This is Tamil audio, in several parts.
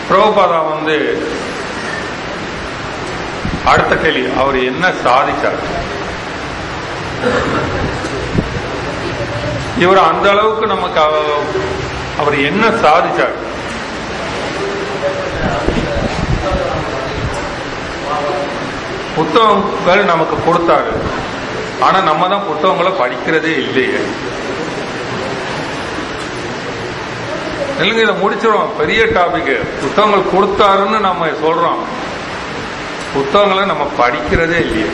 பிரபுபாதா வந்து அடுத்த கேள்வி அவர் என்ன சாதிச்சார் இவர் அந்த அளவுக்கு நமக்கு அவ- அவர் என்ன சாதிச்சார் புத்தகங்கள் நமக்கு கொடுத்தாரு ஆனா நம்ம தான் புத்தகங்களை படிக்கிறதே இல்லையே இல்லைங்க இதை முடிச்சிடும் பெரிய டாபிக் புத்தகங்கள் கொடுத்தாருன்னு நம்ம சொல்றோம் புத்தகங்களை நம்ம படிக்கிறதே இல்லையே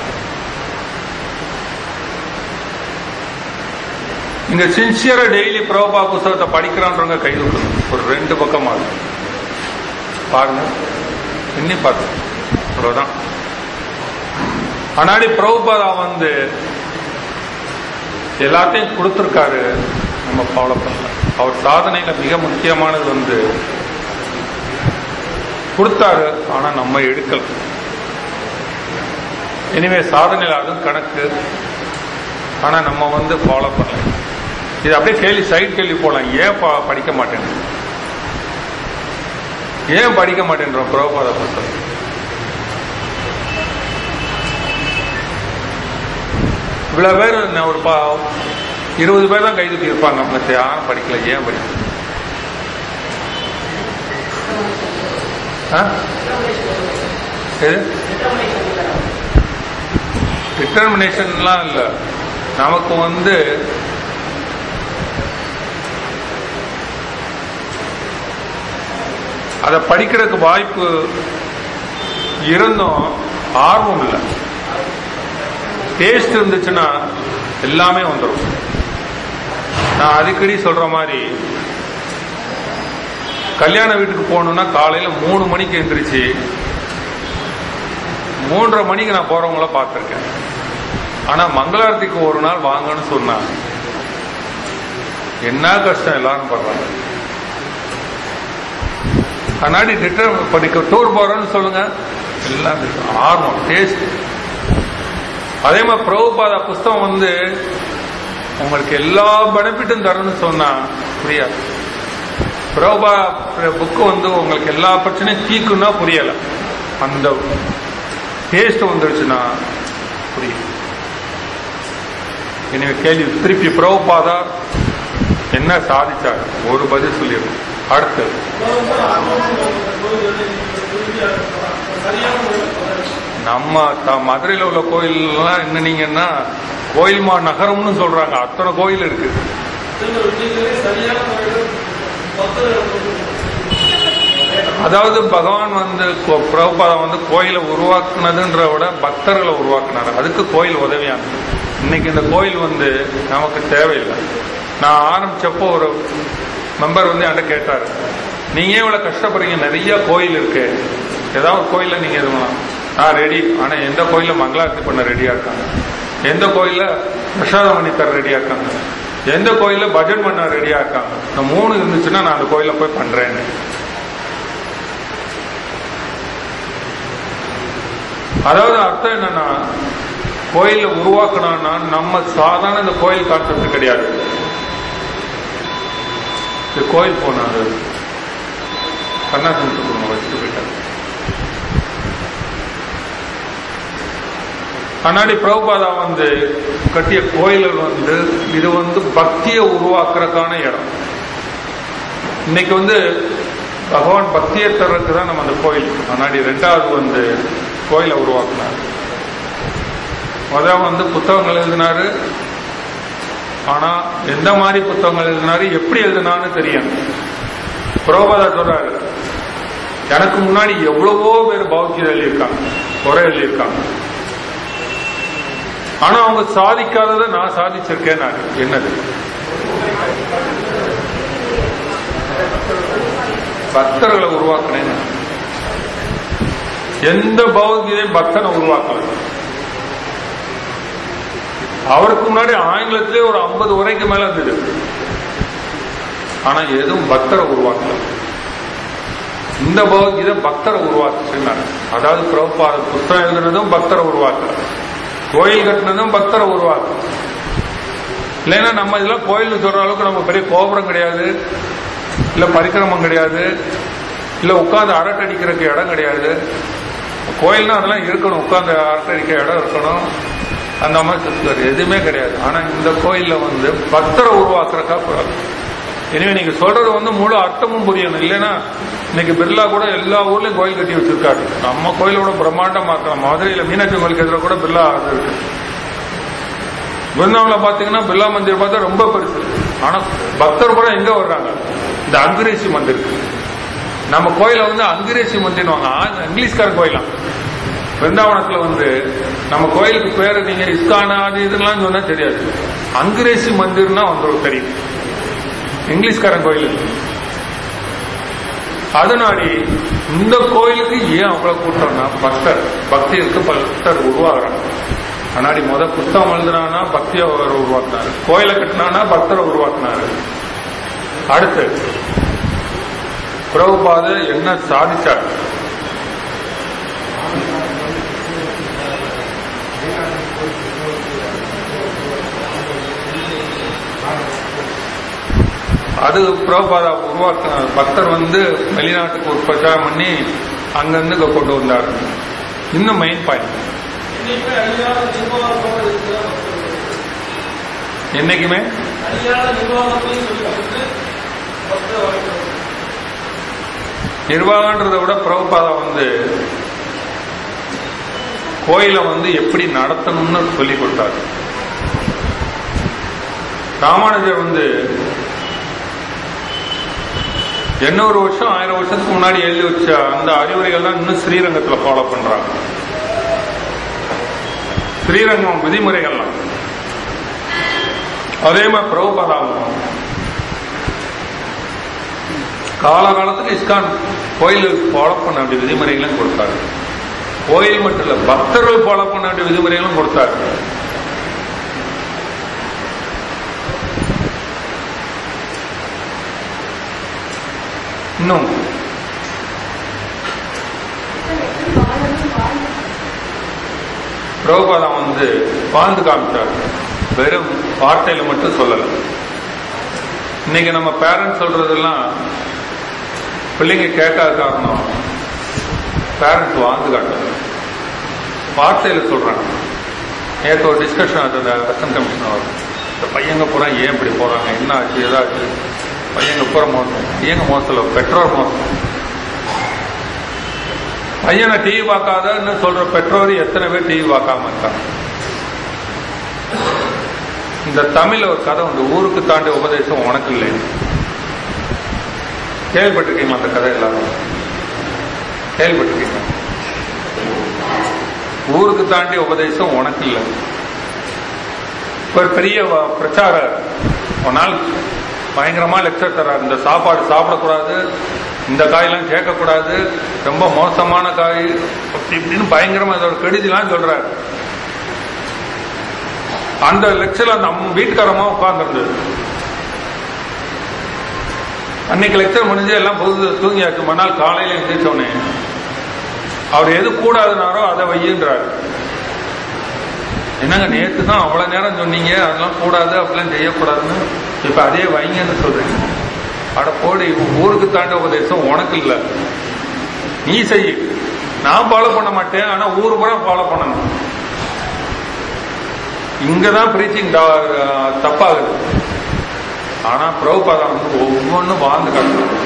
இங்க சின்சியரா டெய்லி பிரபா புத்தகத்தை படிக்கிறான்றவங்க கை தூக்கணும் ஒரு ரெண்டு பக்கமா இருக்கு. பாருங்க இன்னி பார்த்து அவ்வளவுதான் ஆனாடி பிரபுபாதா வந்து எல்லாத்தையும் கொடுத்திருக்காரு நம்ம ஃபாலோ பண்ணல அவர் சாதனையில மிக முக்கியமானது வந்து கொடுத்தாரு ஆனா நம்ம எடுக்கல இனிமே சாதனையில அதுவும் கணக்கு ஆனா நம்ம வந்து ஃபாலோ பண்ணல இது அப்படியே கேள்வி சைட் கேள்வி போலாம் ஏன் ப- படிக்க மாட்டேன் ஏன் படிக்க மாட்டேன்றோம் பிரபுபாத புத்தகம் இவ்வளவு பேர் நான் ஒரு பா இருபது பேர் தான் கைது இருப்பாங்க மற்ற யாரும் படிக்கல ஏன் படிக்கல ஆ? எது டிட்டர்மினேஷன்லாம் இல்ல நமக்கு வந்து அதை படிக்கிறதுக்கு வாய்ப்பு இருந்தும் ஆர்வம் இல்லை டேஸ்ட் இருந்துச்சுன்னா எல்லாமே வந்துடும் நான் அடிக்கடி சொல்ற மாதிரி கல்யாண வீட்டுக்கு போகணும்னா காலையில மூணு மணிக்கு எந்திரிச்சு மூன்றரை மணிக்கு நான் போறவங்கள பார்த்திருக்கேன் ஆனா மங்களாரத்திக்கு ஒரு நாள் வாங்கன்னு சொன்னா என்ன கஷ்டம் எல்லாரும் படுறாங்க கண்ணாடி டிட்டர் படிக்க டூர் போறோம்னு சொல்லுங்க எல்லாம் இருக்கு. ஆர்வம் டேஸ்ட் அதே மாதிரி பிரபுபாதா புஸ்தகம் வந்து உங்களுக்கு எல்லா பெனிஃபிட்டும் தரணும்னு சொன்னா புரியாது பிரபா புக்கு வந்து உங்களுக்கு எல்லா பிரச்சனையும் தீக்குன்னா புரியல அந்த டேஸ்ட் வந்துருச்சுன்னா புரியும் எனவே கேள்வி திருப்பி பிரபுபாதா என்ன சாதிச்சார் ஒரு பதில் சொல்லிடும் அடுத்து நம்ம த- மதுரையில உள்ள கோயில்லாம் என்னன்னீங்கன்னா கோயில்மா நகரம்னு சொல்றாங்க அத்தனை கோயில் இருக்கு அதாவது பகவான் வந்து கோ- பிரபுபாதம் வந்து கோயிலை உருவாக்குனதுன்ற விட பக்தர்களை உருவாக்குனாரு அதுக்கு கோயில் உதவியானது இன்னைக்கு இந்த கோயில் வந்து நமக்கு தேவையில்லை நான் ஆரம்பிச்சப்போ ஒரு மெம்பர் வந்து என்கிட்ட கேட்டாரு நீங்க ஏன் இவ்வளவு கஷ்டப்படுறீங்க நிறைய கோயில் இருக்கு ஏதாவது ஒரு கோயில்ல நீங்க இது பண்ணலாம் நான் ரெடி ஆனா எந்த கோயில்ல மங்களாரத்தி பண்ண ரெடியா இருக்காங்க எந்த கோயில்ல பிரசாதம் பண்ணி தர ரெடியா இருக்காங்க எந்த கோயில்ல பஜன் பண்ண ரெடியா இருக்காங்க இந்த மூணு இருந்துச்சுன்னா நான் அந்த கோயில்ல போய் பண்றேன்னு அதாவது அர்த்தம் என்னன்னா கோயில உருவாக்கணும்னா நம்ம சாதாரண இந்த கோயில் கான்செப்ட் கிடையாது இந்த கோயில் போனாரு கண்ணாசன் கொடுங்க வச்சுட்டு போயிட்டாரு கண்ணாடி பிரபுபாதா வந்து கட்டிய கோயில்கள் வந்து இது வந்து பக்தியை உருவாக்குறதுக்கான இடம் இன்னைக்கு வந்து பகவான் பக்தியை தர்றதுக்கு தான் நம்ம அந்த கோயில் முன்னாடி ரெண்டாவது வந்து கோயிலை உருவாக்குனார் முதல் வந்து புத்தகங்கள் எழுதினாரு ஆனா எந்த மாதிரி புத்தகங்கள் எழுதினாரு எப்படி எழுதினான்னு தெரியும் புரோபதா சொல்றாரு எனக்கு முன்னாடி எவ்வளவோ பேர் பௌத்தியம் எழுதியிருக்காங்க குறை எழுதியிருக்காங்க ஆனா அவங்க சாதிக்காததை நான் சாதிச்சிருக்கேன் நான் என்னது பக்தர்களை உருவாக்கினேன் நான். எந்த பௌத்தியதையும் பக்தனை உருவாக்கல அவருக்கு முன்னாடி ஆங்கிலத்திலே ஒரு ஐம்பது உரைக்கு மேல இருந்தது ஆனா எதுவும் பக்தரை உருவாக்கல இந்த பகவத்கீதை பக்தரை உருவாக்குச்சுன்னாங்க அதாவது பிரபுபாத புத்தகம் எழுதுனதும் பக்தரை உருவாக்கல கோயில் கட்டினதும் பக்தரை உருவாக்கு இல்லைன்னா நம்ம இதெல்லாம் கோயில் சொல்ற அளவுக்கு நம்ம பெரிய கோபுரம் கிடையாது இல்ல பரிக்கிரமம் கிடையாது இல்ல உட்கார்ந்து அரட்டை அடிக்கிறதுக்கு இடம் கிடையாது கோயில்னா அதெல்லாம் இருக்கணும் உட்கார்ந்து அரட்டை அடிக்க இடம் இருக்கணும் அந்த மாதிரி சுத்துவார் எதுவுமே கிடையாது ஆனா இந்த கோயில்ல வந்து பக்தரை உருவாக்குறக்கா எனவே நீங்க சொல்றது வந்து முழு அர்த்தமும் புரியணும் இல்லைன்னா இன்னைக்கு பிர்லா கூட எல்லா ஊர்லயும் கோயில் கட்டி வச்சிருக்காரு நம்ம கோயிலோட பிரம்மாண்டமா இருக்கலாம் மதுரையில மீனாட்சி கோயிலுக்கு எதிர கூட பிர்லா அது இருக்கு பிருந்தாவன்ல பாத்தீங்கன்னா பிர்லா மந்திர் பார்த்தா ரொம்ப பெருசு ஆனா பக்தர் கூட எங்க வர்றாங்க இந்த அங்குரேசி மந்திர் நம்ம கோயில வந்து அங்குரேசி மந்திர்வாங்க இங்கிலீஷ்கார கோயிலாம் பிருந்தாவனத்துல வந்து நம்ம கோயிலுக்கு பேரு நீங்க இஸ்கானா அது இதுலாம் சொன்னா தெரியாது அங்குரேசி மந்திர்னா வந்து தெரியும் இங்கிலீஷ்காரன் கோயில் அதனாடி இந்த கோயிலுக்கு ஏன் அவ்வளவு கூட்டம்னா பக்தர் பக்திக்கு பக்தர் உருவாகிறாங்க முன்னாடி முத புத்தகம் எழுதுனானா பக்தி அவர் உருவாக்குனாரு கோயிலை கட்டினானா பக்தரை உருவாக்குனாரு அடுத்து பிரபுபாத என்ன சாதிச்சார் அது பிரபுபாதா உருவாக்க பக்தர் வந்து வெளிநாட்டுக்கு ஒரு பிரச்சாரம் பண்ணி அங்கிருந்து இங்க கொண்டு வந்தார் இன்னும் மெயின் பாயிண்ட் இன்னைக்குமே அழியாத நிர்வாகம் இருக்குதான் என்னைக்குமே அழியாத நிர்வாகத்தையும் சொல்லி கொடுத்து பக்த வாழ்க்கை நிர்வாகன்றதை விட பிரபுபாதா வந்து கோயிலை வந்து எப்படி நடத்தணும்னு சொல்லி கொடுத்தாரு ராமானுஜர் வந்து எண்ணூறு வருஷம் ஆயிரம் வருஷத்துக்கு முன்னாடி எழுதி வச்ச அந்த அறிவுரைகள்லாம் இன்னும் ஸ்ரீரங்கத்துல ஃபாலோ பண்றாங்க ஸ்ரீரங்கம் விதிமுறைகள்லாம் அதே மாதிரி பிரபுபாதாவும் காலகாலத்துக்கு இஸ்கான் கோயில் ஃபாலோ பண்ண வேண்டிய விதிமுறைகளும் கொடுத்தாரு கோயில் மட்டும் இல்ல பக்தர்கள் ஃபாலோ பண்ண வேண்டிய விதிமுறைகளும் கொடுத்தாரு இன்னும் பிரபுபாதா வந்து வாழ்ந்து காமிச்சார் வெறும் வார்த்தையில மட்டும் சொல்லல இன்னைக்கு நம்ம பேரண்ட்ஸ் சொல்றதெல்லாம் பிள்ளைங்க கேட்காத காரணம் பேரண்ட்ஸ் வாழ்ந்து காட்டுறது வார்த்தையில சொல்றாங்க நேற்று ஒரு டிஸ்கஷன் ஆகுது அந்த அசன் கமிஷன் ஆகுது இந்த பையங்க பூரா ஏன் இப்படி போறாங்க என்ன ஆச்சு ஏதாச்சு பையங்க பூரா மோசம் பையங்க மோசம் இல்லை பெற்றோர் மோசம் பையனை டிவி பார்க்காதன்னு சொல்ற பெற்றோர் எத்தனை பேர் டிவி பார்க்காம இருக்காங்க இந்த தமிழ்ல ஒரு கதை உண்டு ஊருக்கு தாண்டி உபதேசம் உனக்கு இல்லை கேள்விப்பட்டிருக்கீங்களா அந்த கதை எல்லாரும் கேள்விப்பட்டிருக்கீங்க ஊருக்கு தாண்டி உபதேசம் உனக்கு இல்லை ஒரு பெரிய வ- பிரச்சாரர் ஒரு நாள் பயங்கரமா லெக்சர் தர்றார் இந்த சாப்பாடு சாப்பிடக்கூடாது இந்த காயெல்லாம் கேட்கக்கூடாது ரொம்ப மோசமான காய் அப்படி இப்படின்னு பயங்கரமா இதோட கெடுதிலாம் சொல்றாரு அந்த லெக்சர்ல அந்த அம்மா வீட்டுக்காரமா உட்கார்ந்துருந்தது அன்னைக்கு லெக்சர் முடிஞ்சு எல்லாம் பொது தூங்கியாச்சு மறுநாள் காலையில எழுந்திரிச்சோன்னே அவர் எது கூடாதுனாரோ அதை வையின்றாரு என்னங்க நேத்து தான் அவ்வளவு நேரம் சொன்னீங்க அதெல்லாம் கூடாது அப்படிலாம் செய்யக்கூடாதுன்னு இப்ப அதே வைங்கன்னு சொல்றீங்க அட போடி ஊருக்கு தாண்ட உபதேசம் உனக்கு இல்ல நீ செய் நான் ஃபாலோ பண்ண மாட்டேன் ஆனா ஊர் பூரா ஃபாலோ பண்ணணும் இங்கதான் பிரீச்சிங் தப்பாகுது ஆனா பிரபுபாதா வந்து ஒவ்வொன்றும் வாழ்ந்து காட்டுறாரு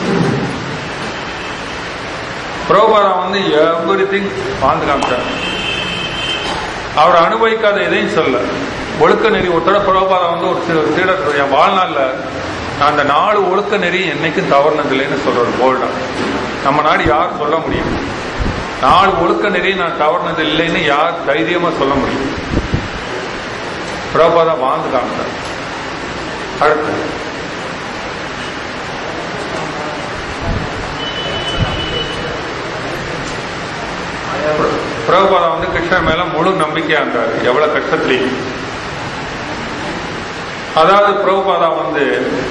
பிரபுபாதா வந்து எவ்ரி திங் வாழ்ந்து காமிச்சார் அவர் அனுபவிக்காத எதையும் சொல்ல ஒழுக்க நெறி ஒருத்தட பிரபுபாதா வந்து ஒரு சீ- சீடர் சொல்றார், என் வாழ்நாள்ல நான் அந்த நாலு ஒழுக்க நெறி என்னைக்கும் தவறுனதில்லைன்னு சொல்றாரு போல்டா நம்ம நாடு யார் சொல்ல முடியும் நாலு ஒழுக்க நெறி நான் தவறுனது இல்லைன்னு யார் தைரியமா சொல்ல முடியும் பிரபுபாதா வாழ்ந்து காமிச்சார் அடுத்து பிரபுபாதா வந்து கிருஷ்ணர் மேல முழு நம்பிக்கையா இருந்தார் எவ்வளவு கஷ்டத்திலையும் அதாவது பிரபுபாதா வந்து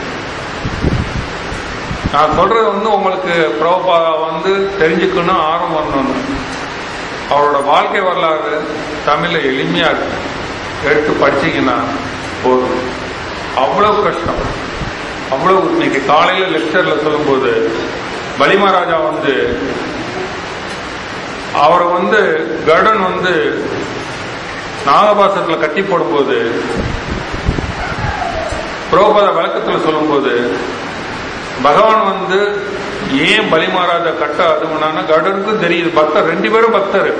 நான் சொல்றது வந்து உங்களுக்கு பிரபுபாதா வந்து தெரிஞ்சுக்கணும் ஆர்வம் வரணும்னு அவரோட வாழ்க்கை வரலாறு தமிழ்ல எளிமையா இருக்கு எடுத்து படிச்சீங்கன்னா போதும் அவ்வளவு கஷ்டம் அவ்வளவு இன்னைக்கு காலையில லெக்சர்ல சொல்லும்போது பலிமராஜா வந்து அவரை வந்து கருடன் வந்து நாகபாசத்துல கட்டி போடும்போது புரோபத விளக்கத்துல சொல்லும்போது பகவான் வந்து ஏன் பலிமராஜா கட்ட அதுனா கருடனுக்கும் தெரியுது பக்தர் ரெண்டு பேரும் பக்தர்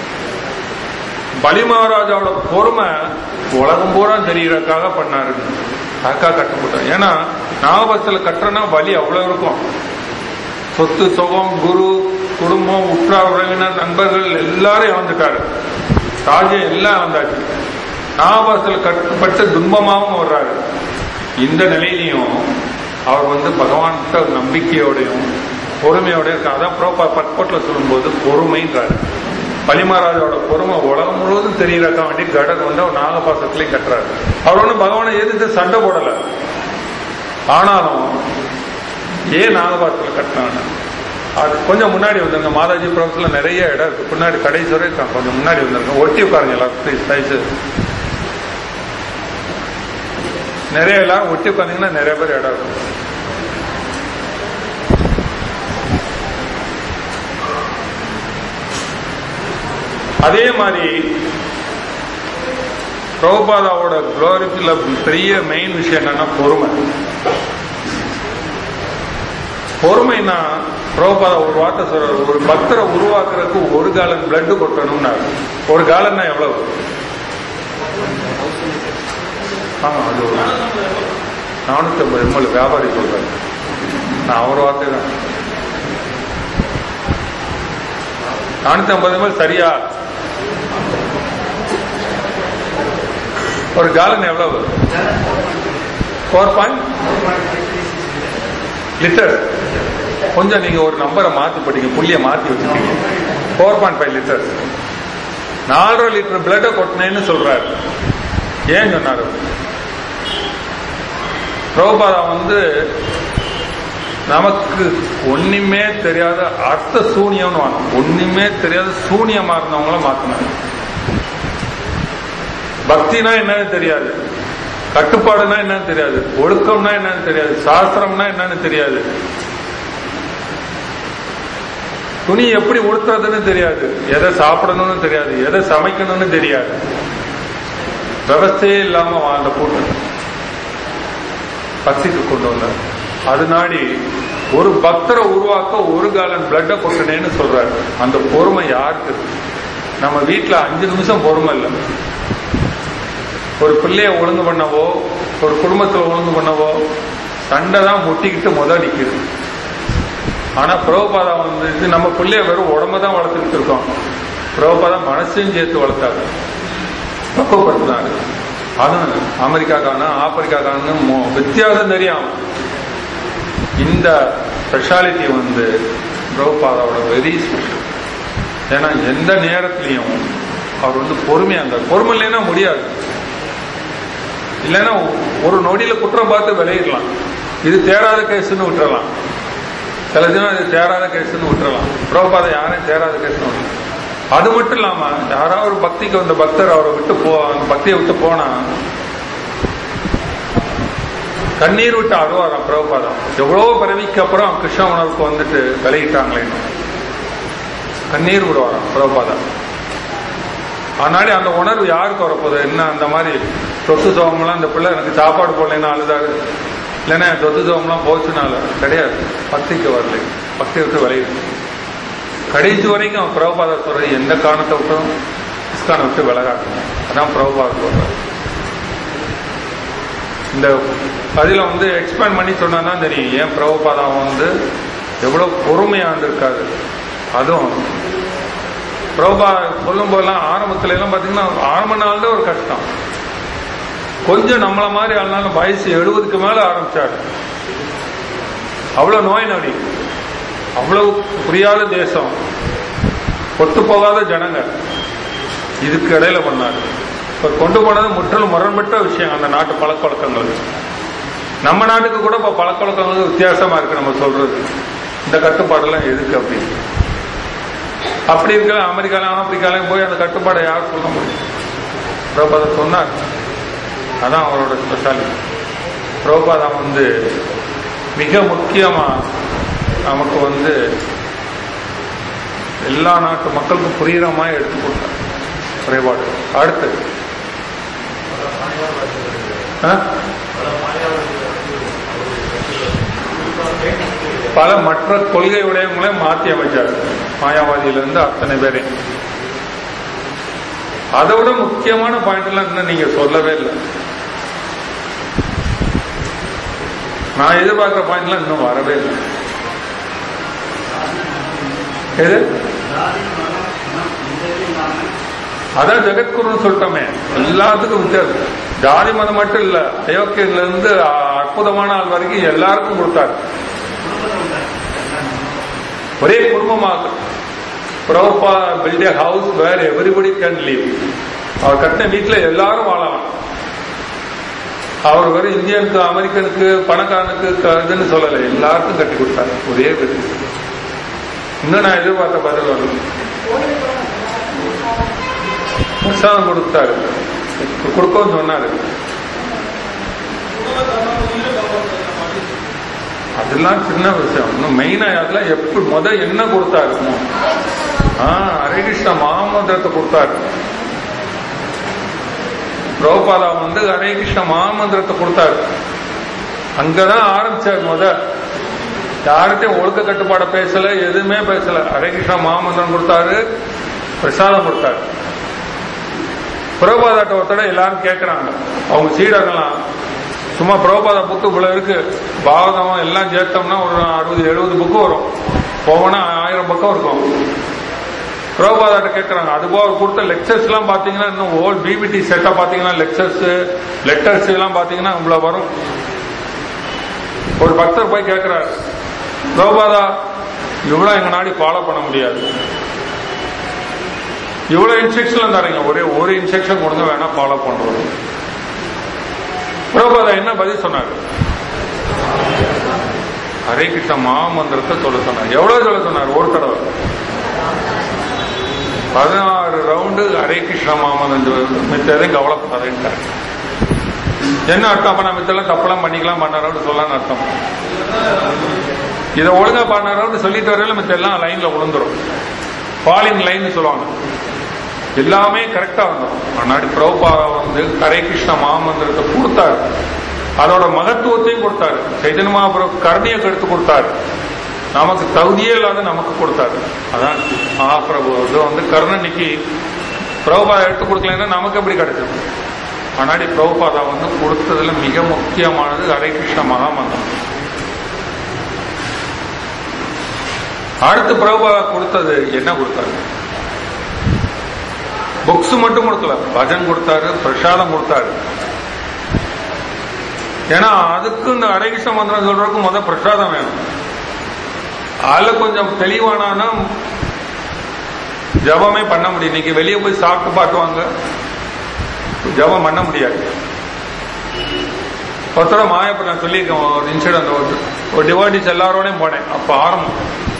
பலி மகாராஜாவோட பொறுமை உலகம் பூரா தெரியறதுக்காக பண்ணாரு அதுக்காக கட்ட போட்டார் ஏன்னா நாகபஸ்தில கட்டுறனா வலி அவ்வளவு இருக்கும் சொத்து சுகம் குரு குடும்பம் உற்றார் உறவினர் நண்பர்கள் எல்லாரும் இழந்துட்டாரு ராஜ்யம் எல்லாம் இழந்தாச்சு நாகபாசத்துல கட்டுப்பட்டு துன்பமாகவும் வர்றாரு இந்த நிலையிலையும் அவர் வந்து பகவான்கிட்ட நம்பிக்கையோடையும் பொறுமையோடய இருக்கார் அதான் ப்ரோப்பா பட்போட்டில் சொல்லும்போது பொறுமைன்றாரு பலிமராஜோட பொறுமை உலகம் முழுவதும் தெரியறக்கா வேண்டி கடன் வந்து அவர் நாகபாசத்திலையும் கட்டுறாரு அவர் ஒன்றும் பகவானை எதிர்த்து சண்டை போடல ஆனாலும் ஏன் நாகபாசத்தில் கட்டினாங்க அது கொஞ்சம் முன்னாடி வந்துருங்க மாதாஜி ப்ரோக்ஸ்ல நிறைய இடம் இருக்கு பின்னாடி கடைசி வரை இருக்காங்க கொஞ்சம் முன்னாடி வந்துருங்க ஒட்டி உட்காருங்க எல்லாரும் சைஸ் நிறைய எல்லாரும் ஒட்டி உட்காந்தீங்கன்னா நிறைய பேர் இடம் இருக்கும் அதே மாதிரி பிரபுபாதாவோட குளோரிஃபில் பெரிய மெயின் விஷயம் என்னன்னா பொறுமை பொறுமைனா பிரபுபாதா ஒரு வார்த்தை சொல்றாரு ஒரு பக்தரை உருவாக்குறதுக்கு ஒரு காலன் பிளட் கொட்டணும்னாரு ஒரு காலன்னா எவ்வளவு ஆமா அது ஒரு நானூத்தி ஐம்பது எம்எல் வியாபாரி சொல்றாரு நான் அவர் வார்த்தை தான் நானூத்தி ஐம்பது எம்எல் சரியா ஒரு காலன் எவ்வளவு ஃபோர் பாயிண்ட் லிட்டர் கொஞ்சம் நீங்க ஒரு நம்பரை மாத்தி படிங்க புள்ளிய மாத்தி வச்சுக்கீங்க ஃபோர் பாயிண்ட் ஃபைவ் லிட்டர் நாலரை லிட்டர் பிளட்டை கொட்டினேன்னு சொல்றாரு ஏன் சொன்னாரு பிரபுபாதா வந்து நமக்கு ஒண்ணுமே தெரியாத அர்த்த சூனியம்னு வாங்க ஒண்ணுமே தெரியாத சூனியமா இருந்தவங்கள மாத்தினாங்க பக்தினா என்னன்னு தெரியாது கட்டுப்பாடுனா என்னன்னு தெரியாது ஒழுக்கம்னா என்னன்னு தெரியாது சாஸ்திரம்னா என்னன்னு தெரியாது துணி எப்படி உடுத்துறதுன்னு தெரியாது எதை சாப்பிடணும்னு தெரியாது எதை சமைக்கணும்னு தெரியாது விவசாயே இல்லாம வாழ்ந்த கூட்டம் பக்திக்கு கொண்டு வந்தார் அதனாடி ஒரு பக்தரை உருவாக்க ஒரு காலன் பிளட்டை கொட்டினேன்னு சொல்றாரு அந்த பொறுமை யாருக்கு நம்ம வீட்டுல அஞ்சு நிமிஷம் பொறுமை இல்லை ஒரு பிள்ளைய ஒழுங்கு பண்ணவோ ஒரு குடும்பத்துல ஒழுங்கு பண்ணவோ சண்டை தான் முட்டிக்கிட்டு முத நிக்குது ஆனா பிரபுபாதா வந்து இது நம்ம பிள்ளைய வெறும் உடம்ப தான் வளர்த்துக்கிட்டு இருக்கோம் பிரபுபாதா மனசையும் சேர்த்து வளர்த்தாரு பக்குவப்படுத்தினாரு அதுவும் அமெரிக்காக்கான ஆப்பிரிக்காக்கான வித்தியாசம் தெரியும் இந்த ஸ்பெஷாலிட்டி வந்து பிரபுபாதாவோட வெரி ஸ்பெஷல் ஏன்னா எந்த நேரத்திலையும் அவர் வந்து பொறுமையா இருந்தார் பொறுமை இல்லைன்னா முடியாது இல்லைன்னா ஒரு நொடியில குற்றம் பார்த்து விளையிடலாம் இது தேராத கேஸ்ன்னு விட்டுறலாம் சில தினம் இது தேராத கேஸ்ன்னு விட்டுறலாம் பிரபுபாதை யாரையும் தேராத கேஸ்ன்னு விட்டுறலாம் அது மட்டும் இல்லாம யாராவது ஒரு பக்திக்கு வந்த பக்தர் அவரை விட்டு போ அந்த பக்தியை விட்டு போனா கண்ணீர் விட்டு அழுவாராம் பிரபுபாதம் எவ்வளவு பிறவிக்கு அப்புறம் கிருஷ்ண உணர்வுக்கு வந்துட்டு விலகிட்டாங்களேன்னு கண்ணீர் விடுவாராம் பிரபுபாதம் அதனாலே அந்த உணர்வு யாருக்கு வரப்போகுது என்ன அந்த மாதிரி சொத்து சோகம்லாம் இந்த பிள்ளை எனக்கு சாப்பாடு போடலைன்னா அழுதாரு இல்லைன்னா சொத்து சோகம்லாம் போச்சுனால கிடையாது பக்திக்கு வரல பக்தி விட்டு விளையுது கடைசி வரைக்கும் பிரபுபாதா சொல்றது எந்த காரணத்தை விட்டும் இஸ்கானை விட்டு விலகாட்டணும் அதான் பிரபுபாதா சொல்றாரு இந்த அதில் வந்து எக்ஸ்பேண்ட் பண்ணி சொன்னா தான் தெரியும் ஏன் பிரபுபாதா வந்து எவ்வளவு பொறுமையா இருந்திருக்காரு அதுவும் பிரபா சொல்லும் போதெல்லாம் ஆரம்பத்துல எல்லாம் பாத்தீங்கன்னா ஆரம்ப நாள் தான் ஒரு கஷ்டம் கொஞ்சம் நம்மள மாதிரி ஆள்னாலும் வயசு எழுபதுக்கு மேல ஆரம்பிச்சாரு அவ்வளவு நோய் நொடி அவ்வளவு புரியாத தேசம் ஒத்து போகாத ஜனங்க இதுக்கு இடையில பண்ணாரு இப்ப கொண்டு போனது முற்றிலும் முரண்பட்ட விஷயம் அந்த நாட்டு பழக்க வழக்கங்கள் நம்ம நாட்டுக்கு கூட இப்ப பழக்க வழக்கங்கள் வித்தியாசமா இருக்கு நம்ம சொல்றது இந்த கட்டுப்பாடெல்லாம் எதுக்கு அப்படின்னு அப்படி இருக்கிற அமெரிக்காலையும் ஆப்பிரிக்காலையும் போய் அந்த கட்டுப்பாடை யார் சொல்ல முடியும் பிரபாதா சொன்னார் அதான் அவரோட ஸ்பெஷாலிட்டி பிரபாதா வந்து மிக முக்கியமா நமக்கு வந்து எல்லா நாட்டு மக்களுக்கும் புரியுற மாதிரி எடுத்து கொடுத்தார் குறைபாடு அடுத்து ஆ? பல மற்ற கொள்கை உடையவங்களே மாற்றி அமைச்சார் மாயாவாதியிலிருந்து அத்தனை பேரையும் அதை விட முக்கியமான பாயிண்ட் எல்லாம் இன்னும் நீங்க சொல்லவே இல்லை நான் எதிர்பார்க்கிற பாயிண்ட்லாம் இன்னும் வரவே இல்லை எது அதான் ஜெகத்குருன்னு சொல்லிட்டோமே எல்லாத்துக்கும் வித்தியாசம் ஜாதி மதம் மட்டும் இல்ல அயோக்கியர்ல இருந்து அற்புதமான ஆள் வரைக்கும் எல்லாருக்கும் கொடுத்தாரு ஒரே குடும்பமாக ப்ரோப்பா build a house where everybody can live அவர் கட்டின வீட்டுல எல்லாரும் வாழலாம் அவர் வெறும் இந்தியனுக்கு அமெரிக்கனுக்கு பணக்காரனுக்கு க- இதுன்னு சொல்லலை எல்லாருக்கும் கட்டி கொடுத்தாரு ஒரே வீடு இன்னும் நான் எதிர்பார்த்த பதில் வரல பிரசாதம் கொடுத்தாரு கொடுக்கவும் சொன்னாரு அதெல்லாம் சின்ன விஷயம் இன்னும் மெயினா அதுல எப்படி முத என்ன கொடுத்தாரு ஆ ஹரேகிருஷ்ண மகாமந்திரத்தை கொடுத்தாரு பிரபுபாதா வந்து ஹரே கிருஷ்ண மகாமந்திரத்தை கொடுத்தாரு அங்கதான் ஆரம்பிச்சார் முத யார்கிட்டயும் ஒழுக்க கட்டுப்பாட பேசல எதுவுமே பேசல ஹரே கிருஷ்ண மகாமந்திரம் கொடுத்தாரு பிரசாதம் கொடுத்தாரு பிரபுபாதாட்ட ஒருத்தட எல்லாரும் கேட்கறாங்க அவங்க சீடர்கள்லாம் சும்மா பிரபுபாதா புக்கு இவ்வளவு இருக்கு பாகவதம் எல்லாம் சேர்த்தோம்னா ஒரு அறுபது எழுபது புக்கு வரும் போவோம்னா ஆயிரம் பக்கம் இருக்கும் பிரபுபாதாட்ட கேட்கறாங்க அதுபோக அவர் கொடுத்த லெக்சர்ஸ் எல்லாம் பாத்தீங்கன்னா இன்னும் ஓல் பிபிடி செட்டா பாத்தீங்கன்னா லெக்சர்ஸ் லெட்டர்ஸ் எல்லாம் பாத்தீங்கன்னா இவ்வளவு வரும் ஒரு பக்தர் போய் கேட்கிறாரு பிரபுபாதா இவ்வளவு எங்க நாடி ஃபாலோ பண்ண முடியாது இவ்வளவு இன்ஸ்ட்ரக்ஷன் தரீங்க ஒரே ஒரு இன்ஸ்ட்ரக்ஷன் கொடுங்க வேணா ஃபாலோ பண்றது பிரபுபாதா என்ன பதில் சொன்னாரு ஹரே கிருஷ்ண மகாமந்திரத்தை சொல்ல சொன்னார் எவ்வளவு சொல்ல சொன்னார் ஒரு தடவை பதினாறு ரவுண்டு ஹரே கிருஷ்ண மகாமந்திரம் மித்ததையும் கவலைப்படாதுன்ட்டார் என்ன அர்த்தம் அப்ப நான் மித்தெல்லாம் தப்பெல்லாம் பண்ணிக்கலாம் பண்ண ரவுண்டு சொல்லலாம்னு அர்த்தம் இதை ஒழுங்கா பண்ண ரவுண்டு சொல்லிட்டு வரையில மித்த எல்லாம் லைன்ல விழுந்துரும் ஃபாலிங் லைன் சொல்லுவாங்க எல்லாமே கரெக்டா வந்தோம் முன்னாடி பிரபுபாதா வந்து ஹரே கிருஷ்ண மகாமந்திரத்தை கொடுத்தாரு அதோட மகத்துவத்தையும் கொடுத்தாரு சைதன்ய மகாபிரபு கருணையை எடுத்து கொடுத்தாரு நமக்கு தகுதியே இல்லாத நமக்கு கொடுத்தாரு அதான் மகாபிரபு இது வந்து கருணனிக்கு பிரபுபாதா எடுத்து கொடுக்கலன்னா நமக்கு எப்படி கிடைச்சது முன்னாடி பிரபுபாதா வந்து கொடுத்ததுல மிக முக்கியமானது ஹரே கிருஷ்ண மகாமந்திரம் அடுத்து பிரபுபாதா கொடுத்தது என்ன கொடுத்தாரு புக்ஸ் மட்டும் கொடுக்கல பஜன் கொடுத்தாரு பிரசாதம் கொடுத்தாரு ஏன்னா அதுக்கு இந்த ஹரேகிருஷ்ண மந்திரம் சொல்றதுக்கு முத பிரசாதம் வேணும் அதுல கொஞ்சம் தெளிவானா ஜபமே பண்ண முடியும் இன்னைக்கு வெளியே போய் சாப்பிட்டு பாட்டுவாங்க ஜபம் பண்ண முடியாது ஒருத்தர மாயப்ப நான் சொல்லியிருக்கேன் ஒரு இன்சிடென்ட் ஒரு ஒரு டிவாடிஸ் எல்லாரோடையும் போனேன் அப்ப ஆரம்பம்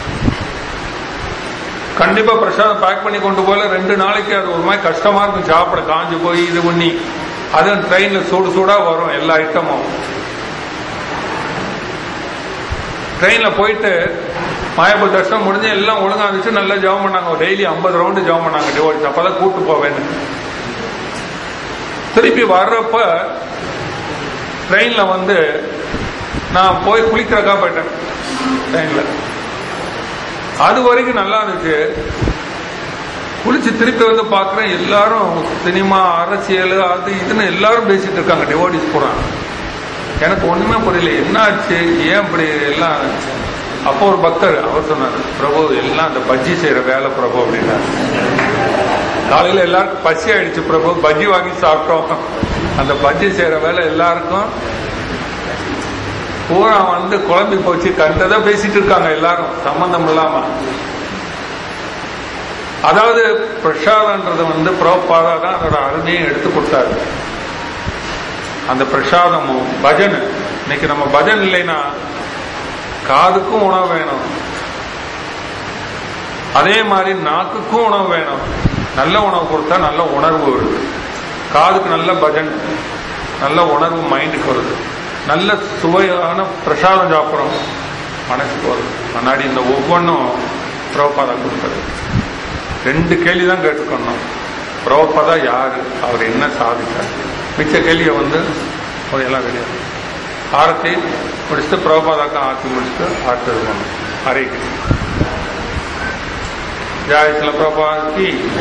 கண்டிப்பா பிரசாதம் பேக் பண்ணி கொண்டு போல ரெண்டு நாளைக்கு அது ஒரு மாதிரி கஷ்டமா இருக்கும் சாப்பிட காஞ்சு போய் இது பண்ணி அதுவும் ட்ரெயின்ல சூடு சூடா வரும் எல்லா ஐட்டமும் ட்ரெயின்ல போயிட்டு மாயப்பூர் தர்ஷனம் முடிஞ்சு எல்லாம் ஒழுங்கா இருந்துச்சு நல்லா ஜெபம் பண்ணாங்க டெய்லி ஐம்பது ரவுண்டு ஜெபம் பண்ணாங்க டிவோடிஸ் அப்பதான் கூட்டு போவேன்னு திருப்பி வர்றப்ப ட்ரெயின்ல வந்து நான் போய் குளிக்கிறக்கா போயிட்டேன் ட்ரெயின்ல அது வரைக்கும் நல்லா இருந்துச்சு குளிச்சு திருப்பி வந்து பாக்குறேன் எல்லாரும் சினிமா அரசியல் அது இதுன்னு எல்லாரும் பேசிட்டு இருக்காங்க டிவோடிஸ் போறாங்க எனக்கு ஒண்ணுமே புரியல என்னாச்சு ஏன் இப்படி எல்லாம் அப்போ ஒரு பக்தர் அவர் சொன்னார் பிரபு எல்லாம் அந்த பஜ்ஜி செய்யற வேலை பிரபு அப்படின்னாரு காலையில எல்லாருக்கும் பசி ஆயிடுச்சு பிரபு பஜ்ஜி வாங்கி சாப்பிட்டோம் அந்த பஜ்ஜி செய்யற வேலை எல்லாருக்கும் பூரா வந்து குழம்பி போச்சு கண்டதை பேசிட்டு இருக்காங்க எல்லாரும் சம்பந்தம் இல்லாம அதாவது பிரசாதன்றது வந்து புரோபாதா தான் அதோட அருமையை எடுத்து கொடுத்தாரு அந்த பிரசாதமும் பஜன் இன்னைக்கு நம்ம பஜன் இல்லைன்னா காதுக்கும் உணவு வேணும் அதே மாதிரி நாக்குக்கும் உணவு வேணும் நல்ல உணவு கொடுத்தா நல்ல உணர்வு வருது காதுக்கு நல்ல பஜன் நல்ல உணர்வு மைண்டுக்கு வருது நல்ல சுவையான பிரசாதம் சாப்பிட்றோம் மனசுக்கு வருது முன்னாடி இந்த ஒவ்வொன்றும் பிரபுபாதா கொடுத்தது ரெண்டு கேள்வி தான் கேட்டுக்கணும் பிரபுபாதா யாரு அவர் என்ன சாதிச்சார் மிச்ச கேள்வியை வந்து ஒரு எல்லாம் கிடையாது ஆரத்தி முடிச்சுட்டு பிரபுபாதாக்கு ஆர்த்தி முடிச்சுட்டு ஆர்த்தி இருக்கணும் ஹரே கிருஷ்ணா ஜாய் சில பிரபாதி